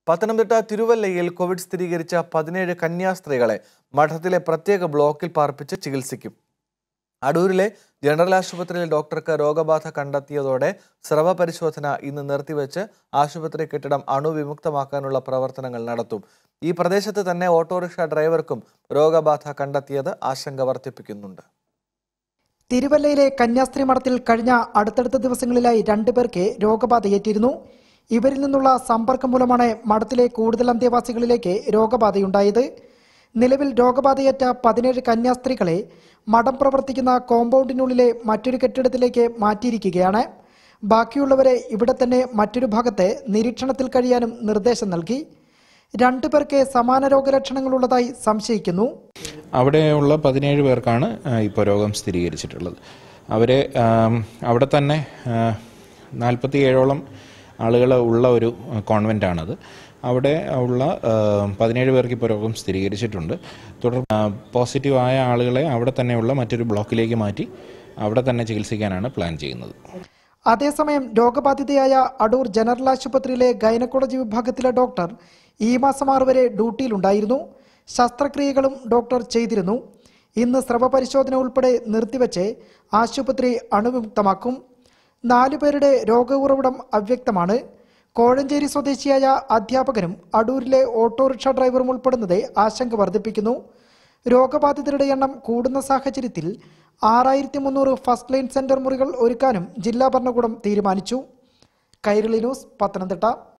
പത്തനംതിട്ട തിരുവല്ലയിൽ കോവിഡ് സ്ഥിരീകരിച്ച പതിനേഴ് കന്യാസ്ത്രീകളെ മഠത്തിലെ പ്രത്യേക ബ്ലോക്കിൽ പാർപ്പിച്ച് ചികിത്സിക്കും അടൂരിലെ ജനറൽ ആശുപത്രിയിൽ ഡോക്ടർക്ക് രോഗബാധ കണ്ടെത്തിയതോടെ സ്രവ പരിശോധന ഇന്ന് നിർത്തിവെച്ച് ആശുപത്രി കെട്ടിടം അണുവിമുക്തമാക്കാനുള്ള പ്രവർത്തനങ്ങൾ നടത്തും ഈ പ്രദേശത്ത് തന്നെ ഓട്ടോറിക്ഷ ഡ്രൈവർക്കും രോഗബാധ കണ്ടെത്തിയത് ആശങ്ക വർദ്ധിപ്പിക്കുന്നുണ്ട് തിരുവല്ലയിലെ കന്യാസ്ത്രീ മഠത്തിൽ കഴിഞ്ഞ അടുത്തടുത്ത ദിവസങ്ങളിലായി രണ്ടുപേർക്ക് രോഗബാധയേറ്റിരുന്നു ഇവരിൽ നിന്നുള്ള സമ്പർക്കം മൂലമാണ് മഠത്തിലെ കൂടുതൽ അന്തേവാസികളിലേക്ക് രോഗബാധയുണ്ടായത് നിലവിൽ രോഗബാധയേറ്റ പതിനേഴ് കന്യാസ്ത്രീകളെ മഠം പ്രവർത്തിക്കുന്ന കോമ്പൗണ്ടിനുള്ളിലെ മറ്റൊരു കെട്ടിടത്തിലേക്ക് മാറ്റിയിരിക്കുകയാണ് ബാക്കിയുള്ളവരെ ഇവിടെ തന്നെ മറ്റൊരു ഭാഗത്ത് നിരീക്ഷണത്തിൽ കഴിയാനും നിർദ്ദേശം നൽകി രണ്ടുപേർക്ക് സമാന രോഗലക്ഷണങ്ങളുള്ളതായി സംശയിക്കുന്നു അവിടെയുള്ള പതിനേഴ് പേർക്കാണ് ഇപ്പോൾ രോഗം സ്ഥിരീകരിച്ചിട്ടുള്ളത് അവരെ ആം, അവിടെ തന്നെ നാൽപ്പത്തി ഏഴോളം ആളുകൾ ഉള്ള ഒരു കോൺവെൻ്റാണത് അവിടെ ഉള്ള ആ, പതിനേഴ് പേർക്ക് ഇപ്പോൾ രോഗം സ്ഥിരീകരിച്ചിട്ടുണ്ട് തുടർ ആ, പോസിറ്റീവ് ആയ ആളുകളെ അവിടെ തന്നെയുള്ള മറ്റൊരു ബ്ലോക്കിലേക്ക് മാറ്റി അവിടെ തന്നെ ചികിത്സിക്കാനാണ് പ്ലാൻ ചെയ്യുന്നത് അതേസമയം രോഗബാധിതയായ അടൂർ ജനറൽ ആശുപത്രിയിലെ ഗൈനക്കോളജി വിഭാഗത്തിലെ ഡോക്ടർ ഈ മാസം ആറ് വരെ ഡ്യൂട്ടിയിലുണ്ടായിരുന്നു ശസ്ത്രക്രിയകളും ഡോക്ടർ ചെയ്തിരുന്നു ഇന്ന് സ്രവ പരിശോധന ഉൾപ്പെടെ നിർത്തിവെച്ച് ആശുപത്രി അണുവിമുക്തമാക്കും നാലുപേരുടെ രോഗ ഉറവിടം അവ്യക്തമാണ് കോഴഞ്ചേരി സ്വദേശിയായ അധ്യാപകനും അടൂരിലെ ഓട്ടോറിക്ഷ ഡ്രൈവറും ഉൾപ്പെടുന്നത് ആശങ്ക വർദ്ധിപ്പിക്കുന്നു രോഗബാധിതരുടെ എണ്ണം കൂടുന്ന സാഹചര്യത്തിൽ ആറായിരത്തി മുന്നൂറ് ഫസ്റ്റ് ലൈൻ സെന്റർ മുറികൾ ഒരുക്കാനും ജില്ലാ ഭരണകൂടം തീരുമാനിച്ചു കൈരളി ന്യൂസ് പത്തനംതിട്ട